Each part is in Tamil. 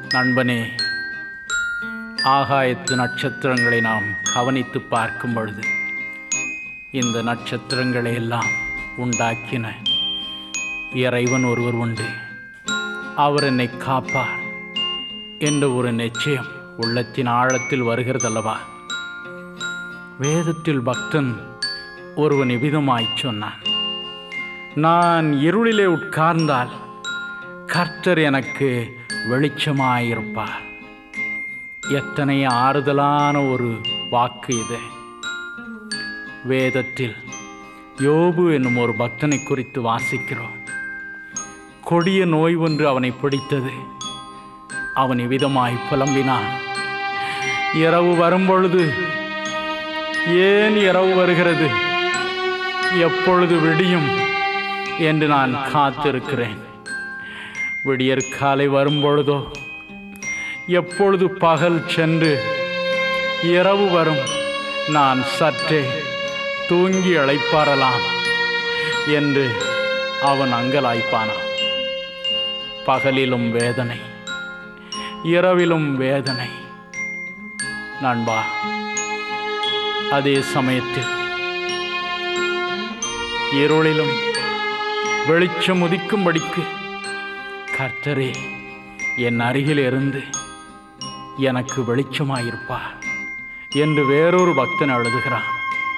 நண்பனே ஆகாயத்து நட்சத்திரங்களை நாம் கவனித்து பார்க்கும் பொழுது இந்த நட்சத்திரங்களை எல்லாம் உண்டாக்கின இறைவன் ஒருவர் உண்டு அவர் என்னை காப்பார் என்ற ஒரு நிச்சயம் உள்ளத்தின் ஆழத்தில் வருகிறதல்லவா வேதத்தில் பக்தன் ஒருவன் இவ்விதமாய் சொன்னான் நான் இருளிலே உட்கார்ந்தால் கர்த்தர் எனக்கு வெளிச்சமாயிருப்பார் எத்தனை ஆறுதலான ஒரு வாக்கு இது வேதத்தில் யோபு என்னும் ஒரு பக்தனை குறித்து வாசிக்கிறோம் கொடிய நோய் ஒன்று அவனை பிடித்தது அவன் இவ்விதமாய் புலம்பினான் இரவு வரும்பொழுது ஏன் இரவு வருகிறது எப்பொழுது விடியும் என்று நான் காத்திருக்கிறேன் விடியற் காலை வரும்பொழுதோ எப்பொழுது பகல் சென்று இரவு வரும் நான் சற்றே தூங்கி அழைப்பாரலாம் என்று அவன் அங்கலாய்ப்பானான் பகலிலும் வேதனை இரவிலும் வேதனை நண்பா அதே சமயத்தில் இருளிலும் வெளிச்சம் உதிக்கும்படிக்கு கர்த்தரே என் அருகில் இருந்து எனக்கு வெளிச்சமாயிருப்பார் என்று வேறொரு பக்தன் எழுதுகிறான்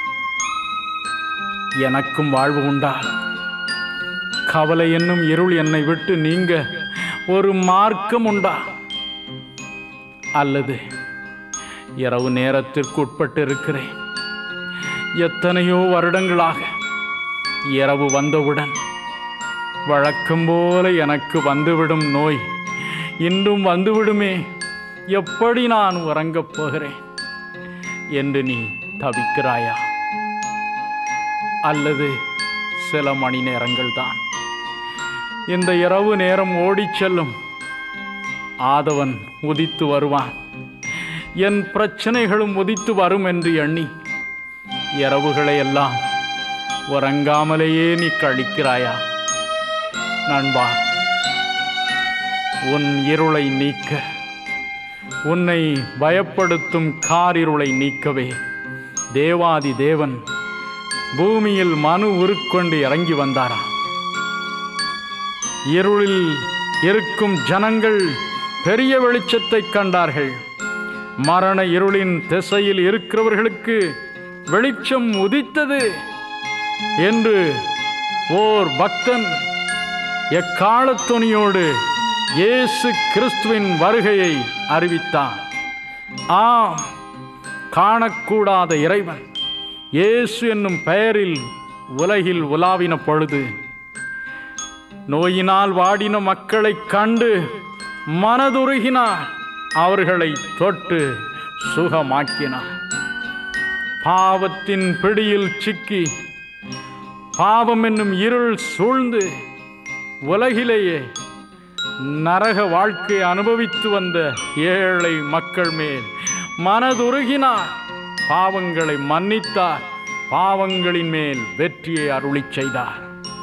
எனக்கும் வாழ்வு உண்டா கவலை என்னும் இருள் என்னை விட்டு நீங்க ஒரு மார்க்கம் உண்டா அல்லது இரவு நேரத்திற்கு உட்பட்டு இருக்கிறேன் எத்தனையோ வருடங்களாக இரவு வந்தவுடன் வழக்கம் போல எனக்கு வந்துவிடும் நோய் இன்றும் வந்துவிடுமே எப்படி நான் உறங்கப் போகிறேன் என்று நீ தவிக்கிறாயா அல்லது சில மணி நேரங்கள் தான் இந்த இரவு நேரம் ஓடிச் செல்லும் ஆதவன் உதித்து வருவான் என் பிரச்சனைகளும் உதித்து வரும் என்று எண்ணி இரவுகளை எல்லாம் உறங்காமலேயே நீ கழிக்கிறாயா நண்பா உன் இருளை நீக்க உன்னை பயப்படுத்தும் காரிருளை நீக்கவே தேவாதி தேவன் பூமியில் மனு உருக்கொண்டு இறங்கி வந்தாராம் இருளில் இருக்கும் ஜனங்கள் பெரிய வெளிச்சத்தைக் கண்டார்கள் மரண இருளின் திசையில் இருக்கிறவர்களுக்கு வெளிச்சம் உதித்தது என்று ஓர் பக்தன் எக்காலத்துணியோடு இயேசு கிறிஸ்துவின் வருகையை அறிவித்தான் ஆம் காணக்கூடாத இறைவன் இயேசு என்னும் பெயரில் உலகில் உலாவின பொழுது நோயினால் வாடின மக்களைக் கண்டு மனதுருகினார் அவர்களை தொட்டு சுகமாக்கினார் பாவத்தின் பிடியில் சிக்கி பாவம் என்னும் இருள் சூழ்ந்து உலகிலேயே நரக வாழ்க்கை அனுபவித்து வந்த ஏழை மக்கள் மேல் மனதுருகினார் பாவங்களை மன்னித்தார் பாவங்களின் மேல் வெற்றியை அருளிச் செய்தார்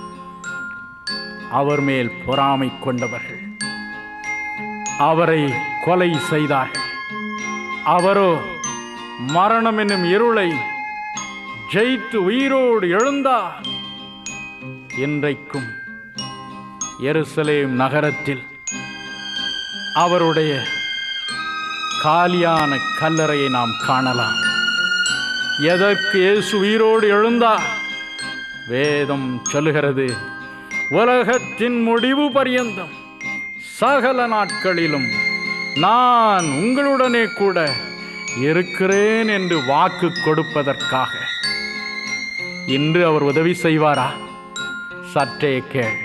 அவர் மேல் பொறாமை கொண்டவர்கள் அவரை கொலை செய்தார்கள் அவரோ மரணம் என்னும் இருளை ஜெயித்து உயிரோடு எழுந்தார் இன்றைக்கும் எருசலேம் நகரத்தில் அவருடைய காலியான கல்லறையை நாம் காணலாம் எதற்கு இயேசு உயிரோடு எழுந்தார் வேதம் சொல்லுகிறது உலகத்தின் முடிவு பரியந்தம் சகல நாட்களிலும் நான் உங்களுடனே கூட இருக்கிறேன் என்று வாக்கு கொடுப்பதற்காக இன்று அவர் உதவி செய்வாரா சற்றே கேள்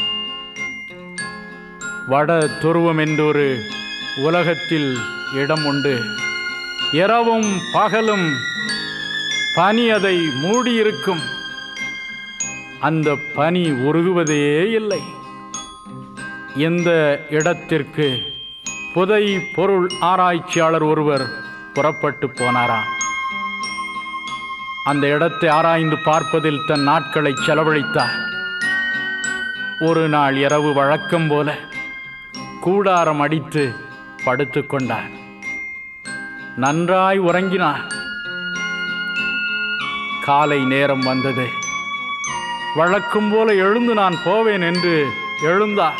வட துருவம் என்றொரு உலகத்தில் இடம் உண்டு இரவும் பகலும் பனி அதை மூடியிருக்கும் அந்த பனி உருகுவதே இல்லை இந்த இடத்திற்கு புதை பொருள் ஆராய்ச்சியாளர் ஒருவர் புறப்பட்டு போனாராம் அந்த இடத்தை ஆராய்ந்து பார்ப்பதில் தன் நாட்களை செலவழித்தார் ஒரு நாள் இரவு வழக்கம் போல கூடாரம் அடித்து படுத்துக்கொண்டார் நன்றாய் உறங்கினார் காலை நேரம் வந்தது வழக்கம் போல எழுந்து நான் போவேன் என்று எழுந்தார்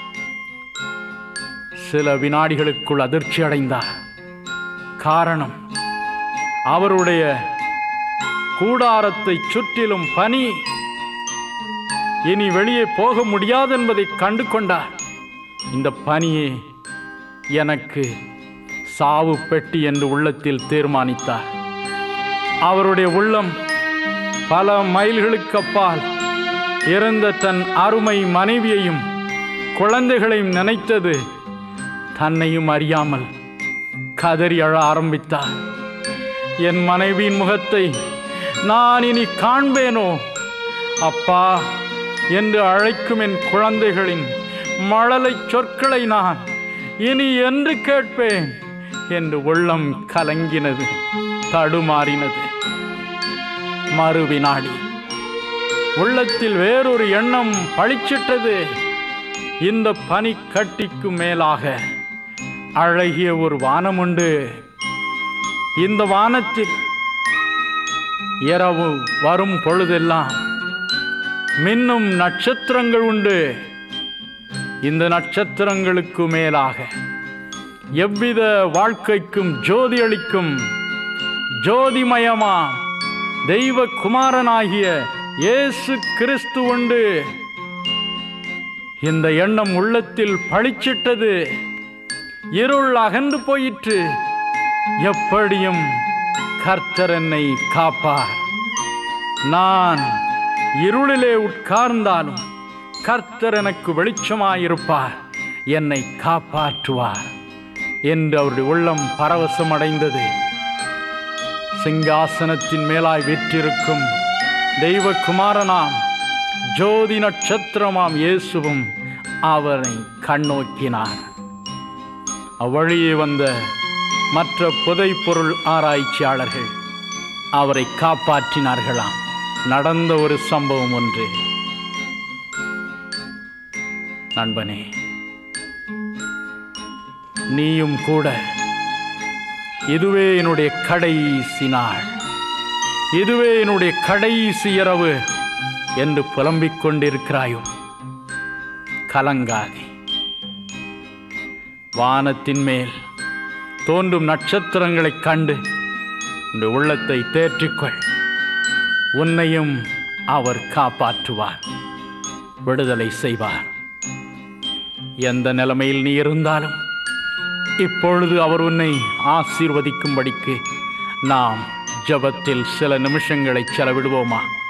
சில வினாடிகளுக்குள் அதிர்ச்சி அடைந்தார் காரணம் அவருடைய கூடாரத்தை சுற்றிலும் பனி இனி வெளியே போக முடியாது என்பதை கண்டு கொண்டார் இந்த பனியே எனக்கு சாவு பெட்டி என்று உள்ளத்தில் தீர்மானித்தார் அவருடைய உள்ளம் பல மைல்களுக்கு அப்பால் இருந்த தன் அருமை மனைவியையும் குழந்தைகளையும் நினைத்தது தன்னையும் அறியாமல் கதறி அழ ஆரம்பித்தார் என் மனைவியின் முகத்தை நான் இனி காண்பேனோ அப்பா என்று அழைக்கும் என் குழந்தைகளின் மழலை சொற்களை நான் இனி என்று கேட்பேன் என்று உள்ளம் கலங்கினது தடுமாறினது மறுவினாடி உள்ளத்தில் வேறொரு எண்ணம் பளிச்சிட்டது இந்த பனிக்கட்டிக்கு மேலாக அழகிய ஒரு வானம் உண்டு இந்த வானத்தில் இரவு வரும் பொழுதெல்லாம் மின்னும் நட்சத்திரங்கள் உண்டு இந்த நட்சத்திரங்களுக்கு மேலாக எவ்வித வாழ்க்கைக்கும் ஜோதி அளிக்கும் ஜோதிமயமா தெய்வ குமாரனாகிய இயேசு கிறிஸ்து உண்டு இந்த எண்ணம் உள்ளத்தில் பளிச்சிட்டது இருள் அகன்று போயிற்று எப்படியும் கர்த்தர் என்னை காப்பார் நான் இருளிலே உட்கார்ந்தாலும் கர்த்தர் எனக்கு வெளிச்சமாயிருப்பார் என்னை காப்பாற்றுவார் என்று அவருடைய உள்ளம் பரவசம் அடைந்தது சிங்காசனத்தின் மேலாய் விற்றிருக்கும் தெய்வகுமாரனாம் ஜோதி நட்சத்திரமாம் இயேசுவும் அவரை கண்ணோக்கினார் அவ்வழியே வந்த மற்ற புதைப்பொருள் ஆராய்ச்சியாளர்கள் அவரை காப்பாற்றினார்களாம் நடந்த ஒரு சம்பவம் ஒன்று நண்பனே நீயும் கூட இதுவே என்னுடைய கடைசி நாள் இதுவே என்னுடைய கடைசி இரவு என்று புலம்பிக் கொண்டிருக்கிறாயோ கலங்காதே வானத்தின் மேல் தோன்றும் நட்சத்திரங்களைக் கண்டு உன் உள்ளத்தை தேற்றிக்கொள் உன்னையும் அவர் காப்பாற்றுவார் விடுதலை செய்வார் எந்த நிலைமையில் நீ இருந்தாலும் இப்பொழுது அவர் உன்னை ஆசீர்வதிக்கும்படிக்கு நாம் ஜெபத்தில் சில நிமிஷங்களை செலவிடுவோமா